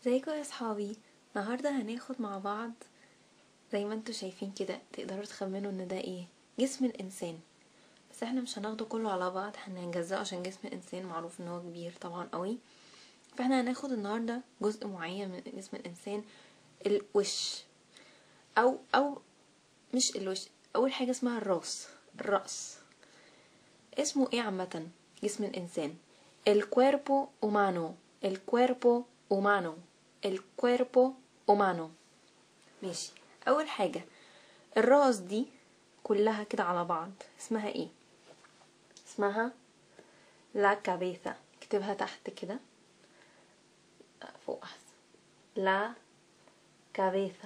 ازيكم يا صحابي النهارده هناخد مع بعض زي ما انتوا شايفين كده تقدروا تخمنوا ان ده ايه جسم الانسان بس احنا مش هناخده كله على بعض احنا هنجزأه عشان جسم الانسان معروف ان هو كبير طبعا قوي فاحنا هناخد النهارده جزء معين من جسم الانسان الوش او او مش الوش اول حاجه اسمها الراس الراس اسمه ايه عامه جسم الانسان el cuerpo humano el cuerpo humano el cuerpo humano ماشي اول حاجه الراس دي كلها كده على بعض اسمها ايه اسمها la cabeza اكتبها تحت كده فوق احسن la cabeza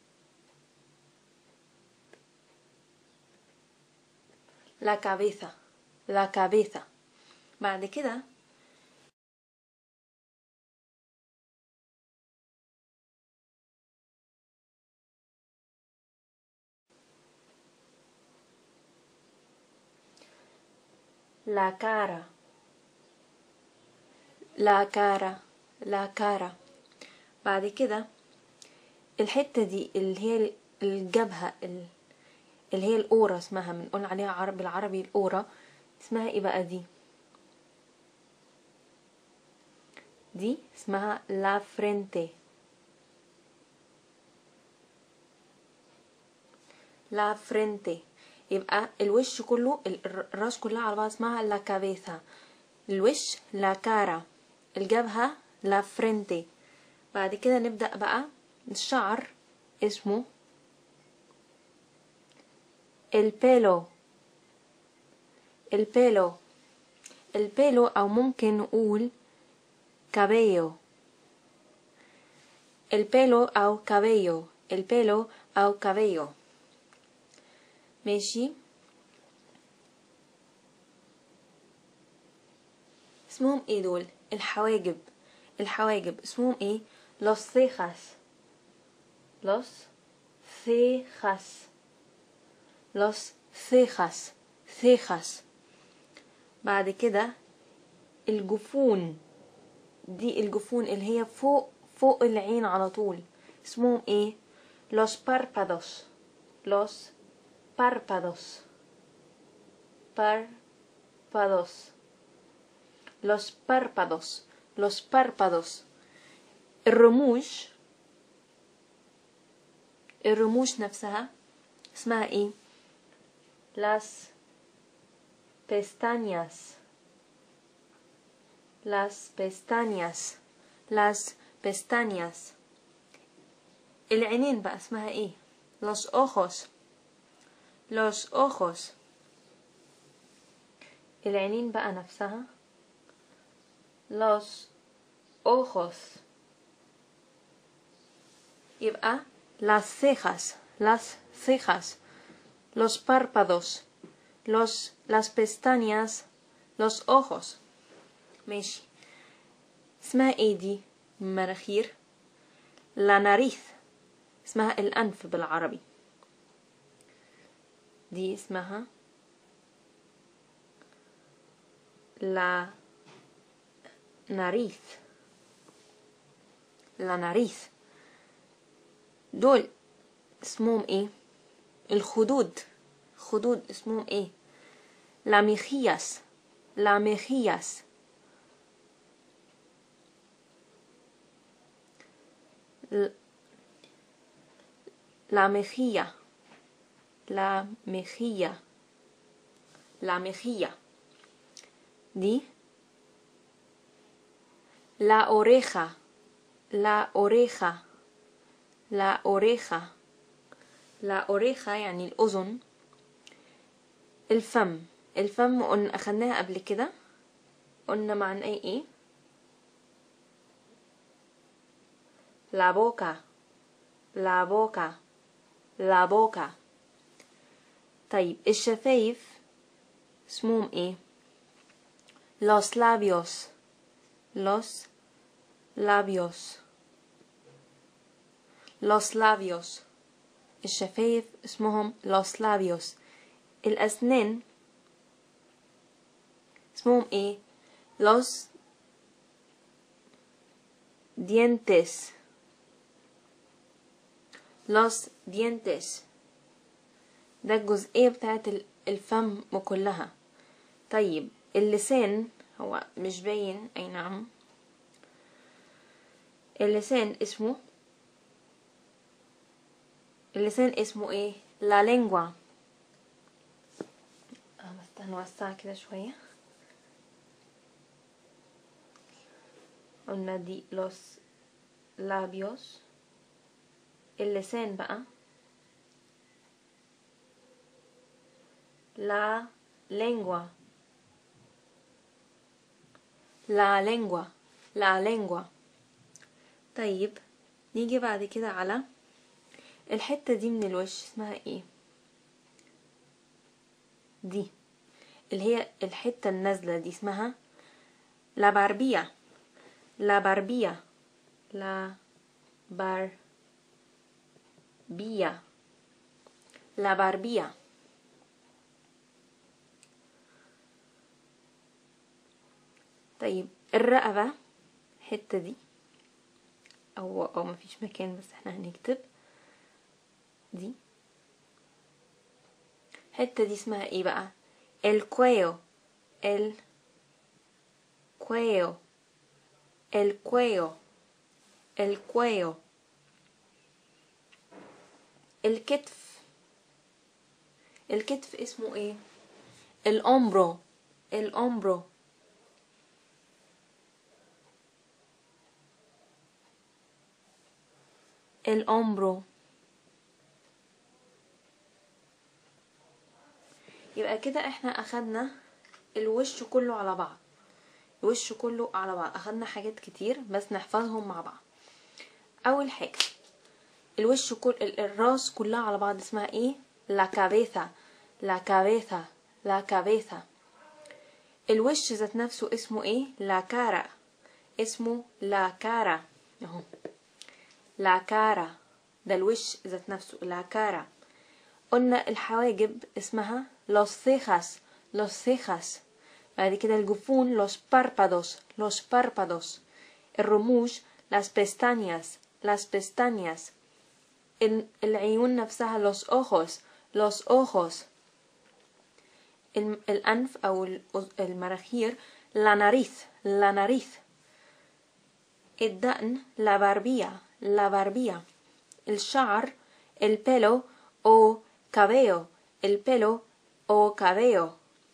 la cabeza la cabeza بعد كده la cara la cara la cara بعد كده الحتة دي اللي هي الجبهة ال- اللي هي الأورا اسمها بنقول عليها عربي بالعربي الأورا اسمها ايه بقى دي دي اسمها لا فرنتي لا فرنتي يبقى الوش كله ال- الراس كلها على بعض اسمها لا كابيثا الوش لا كارا الجبهة لا فرنتي بعد كده نبدأ بقى الشعر اسمه البيلو البيلو البيلو أو ممكن نقول cabello el pelo أو cabello el pelo أو cabello ماشي اسمهم ايه دول الحواجب الحواجب اسمهم ايه los cejas los cejas los cejas cejas بعد كده الجفون دي الجفون اللي هي فوق فوق العين على طول اسمهم ايه los párpados los párpados párpados los párpados los párpados الرموش الرموش نفسها اسمها ايه las pestañas las pestañas las pestañas العينين بقى اسمها ايه los ojos los ojos العينين بقى نفسها los ojos يبقى las cejas las cejas los párpados los las pestañas los ojos ماشي اسمها ايه دي مناخير لا ناريث اسمها الأنف بالعربي دي اسمها لا ناريث لا ناريث دول اسمهم ايه الخدود خدود اسمهم ايه لا ميخياس لا ميخياس la mejilla, la mejilla, la mejilla. Di. La oreja, la oreja, la oreja. La oreja يعني الأذن الفم الفم قلنا أخدناها قبل كده قلنا معنى ايه ايه la boca la boca la boca طيب الشفايف اسمهم ايه los labios los labios los labios الشفايف اسمهم los labios الأسنان اسمهم ايه los dientes los dientes ده الجزئية بتاعت ال- الفم كلها طيب اللسان هو مش باين أي نعم اللسان اسمه اللسان اسمه ايه لا لينجوا بس هنوسع كده شوية قلنا دي los labios اللسان بقى la lengua la lengua la lengua طيب نيجي بعد كده على الحتة دي من الوش اسمها ايه دي اللي هي الحتة النازلة دي اسمها لا باربية لا باربية لا باربية لا باربية طيب الرقبة الحتة دي او او مفيش مكان بس احنا هنكتب دي الحتة دي اسمها ايه بقى el cuello el cuello el cuello el cuello الكتف الكتف اسمه ايه الأمبرو الأمبرو الأمبرو يبقى كده احنا اخدنا الوش كله على بعض الوش كله على بعض اخدنا حاجات كتير بس نحفظهم مع بعض اول حاجة الوش كل ال- الراس كلها على بعض اسمها ايه la cabeza la cabeza la cabeza الوش ذات نفسه اسمه ايه la cara اسمه la cara اهو la cara ده الوش ذات نفسه la cara قلنا الحواجب اسمها los cejas los cejas بعد كده الجفون los párpados los párpados الرموش las pestañas las pestañas ال- العيون نفسها los ojos los ojos الم- الأنف أو الأز- المراخير la nariz la nariz الدقن la barbilla la barbilla الشعر el pelo o cabello el pelo o cabello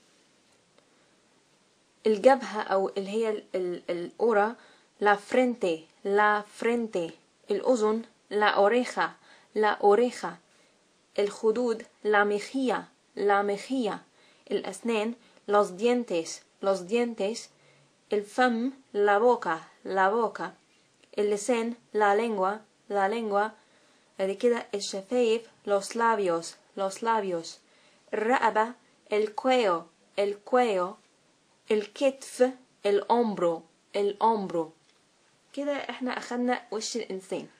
الجبهة أو اللي هي ال- ال- الأورا la frente la frente الأذن la oreja la oreja الخدود la mejilla la mejilla الأسنان los dientes los dientes الفم la boca la boca اللسان la lengua la lengua بعد كده الشفايف los labios los labios الرقبة el cuello el cuello الكتف el hombro el hombro كده احنا اخدنا وش الانسان